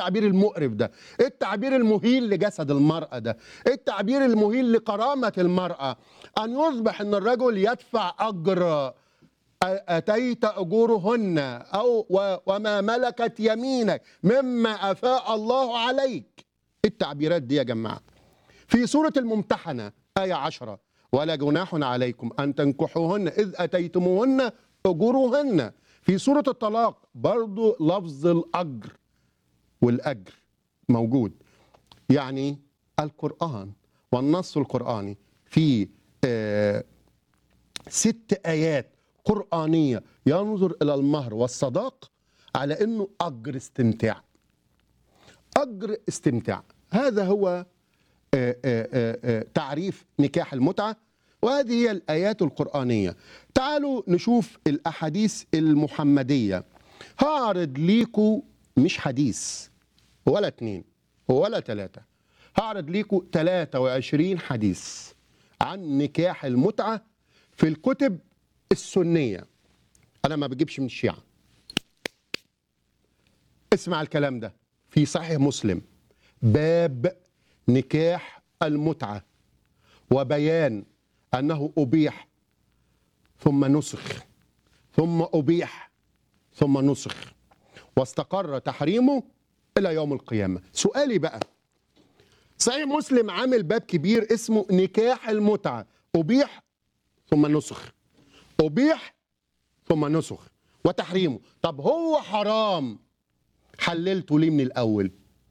التعبير المقرف ده ايه التعبير المهين لجسد المرأة ده ايه التعبير المهين لكرامة المرأة ان يصبح ان الرجل يدفع اجر اتيت اجورهن او و- وما ملكت يمينك مما افاء الله عليك التعبيرات دي يا جماعه في سوره الممتحنه ايه عشرة ولا جناح عليكم ان تنكحوهن اذ اتيتموهن اجورهن في سوره الطلاق برضو لفظ الاجر والاجر موجود يعني القران والنص القراني في آه ست آيات قرآنية ينظر إلى المهر والصداق على أنه أجر استمتاع أجر استمتاع هذا هو آه، آه، آه، آه، تعريف نكاح المتعة وهذه هي الآيات القرآنية تعالوا نشوف الأحاديث المحمدية هعرض ليكوا مش حديث ولا اتنين ولا تلاتة هعرض ليكوا 23 حديث عن نكاح المتعة في الكتب السنية أنا ما بجيبش من الشيعة اسمع الكلام ده في صحيح مسلم باب نكاح المتعة وبيان أنه أبيح ثم نسخ ثم أبيح ثم نسخ واستقر تحريمه إلى يوم القيامة سؤالي بقى صحيح مسلم عامل باب كبير اسمه نكاح المتعة أبيح ثم نسخ أبيح ثم نسخ وتحريمه طب هو حرام حللته ليه من الأول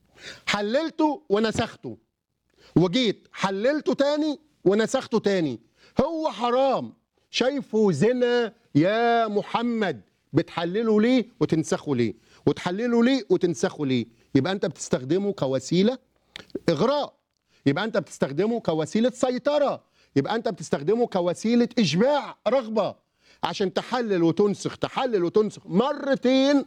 حللته ونسخته وجيت حللته تاني ونسخته تاني هو حرام شايفه زنا يا محمد بتحلله ليه وتنسخه ليه وتحلله ليه وتنسخه ليه يبقى انت بتستخدمه كوسيله اغراء يبقى انت بتستخدمه كوسيله سيطره يبقى انت بتستخدمه كوسيله اشباع رغبه عشان تحلل وتنسخ تحلل وتنسخ مرتين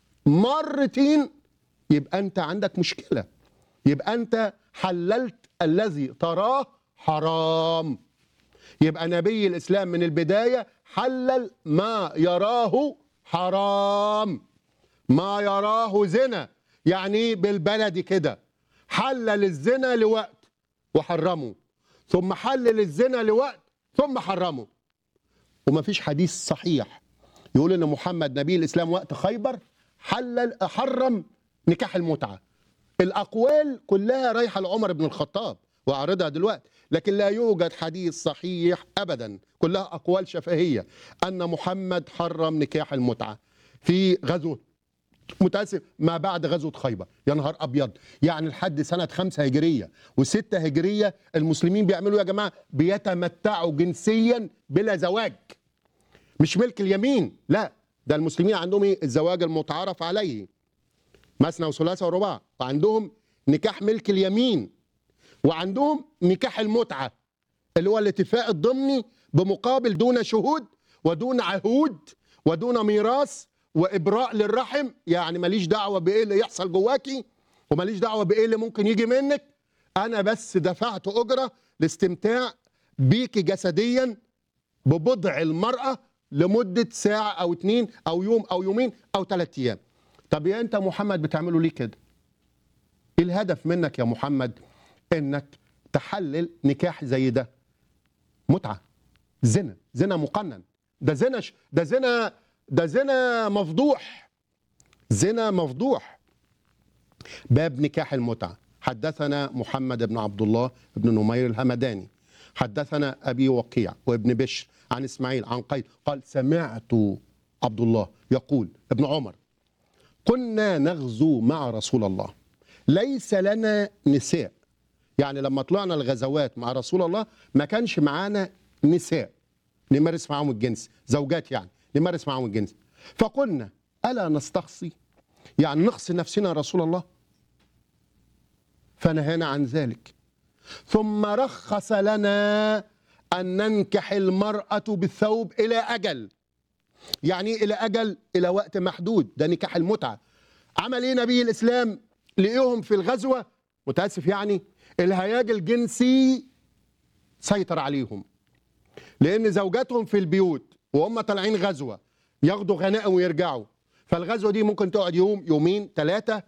مرتين يبقى انت عندك مشكله يبقى انت حللت الذي تراه حرام يبقى نبي الاسلام من البدايه حلل ما يراه حرام ما يراه زنا يعني بالبلدي كده حلل الزنا لوقت وحرمه ثم حلل الزنا لوقت ثم حرمه وما فيش حديث صحيح يقول ان محمد نبي الاسلام وقت خيبر حلل حرم نكاح المتعه الاقوال كلها رايحه لعمر بن الخطاب واعرضها دلوقتي لكن لا يوجد حديث صحيح ابدا كلها اقوال شفهيه ان محمد حرم نكاح المتعه في غزوه متاسف ما بعد غزوه خيبر يا نهار ابيض يعني لحد سنه خمسة هجريه وستة هجريه المسلمين بيعملوا يا جماعه بيتمتعوا جنسيا بلا زواج مش ملك اليمين لا ده المسلمين عندهم ايه الزواج المتعارف عليه مثنى وثلاثة ورباع وعندهم نكاح ملك اليمين وعندهم نكاح المتعة اللي هو الاتفاق الضمني بمقابل دون شهود ودون عهود ودون ميراث وإبراء للرحم يعني ماليش دعوة بإيه اللي يحصل جواكي وماليش دعوة بإيه اللي ممكن يجي منك أنا بس دفعت أجرة لاستمتاع بيكي جسديا ببضع المرأة لمدة ساعة أو اتنين أو يوم أو يومين أو ثلاثة أيام طب يا أنت محمد بتعمله ليه كده إيه الهدف منك يا محمد إنك تحلل نكاح زي ده متعة زنا زنا مقنن ده زنا ش... ده زنا ده زنا مفضوح زنا مفضوح باب نكاح المتعة حدثنا محمد بن عبد الله بن نمير الهمداني حدثنا أبي وقيع وابن بشر عن إسماعيل عن قيل قال سمعت عبد الله يقول ابن عمر كنا نغزو مع رسول الله ليس لنا نساء يعني لما طلعنا الغزوات مع رسول الله ما كانش معانا نساء نمارس معاهم الجنس زوجات يعني نمارس معاهم الجنس فقلنا ألا نستقصي يعني نقصي نفسنا يا رسول الله فنهانا عن ذلك ثم رخص لنا أن ننكح المرأة بالثوب إلى أجل يعني إيه إلى أجل إلى وقت محدود ده نكاح المتعة عمل إيه نبي الإسلام لقيهم في الغزوة متأسف يعني الهياج الجنسي سيطر عليهم لأن زوجاتهم في البيوت وهم طالعين غزوة ياخدوا غنائم ويرجعوا فالغزوة دي ممكن تقعد يوم يومين ثلاثة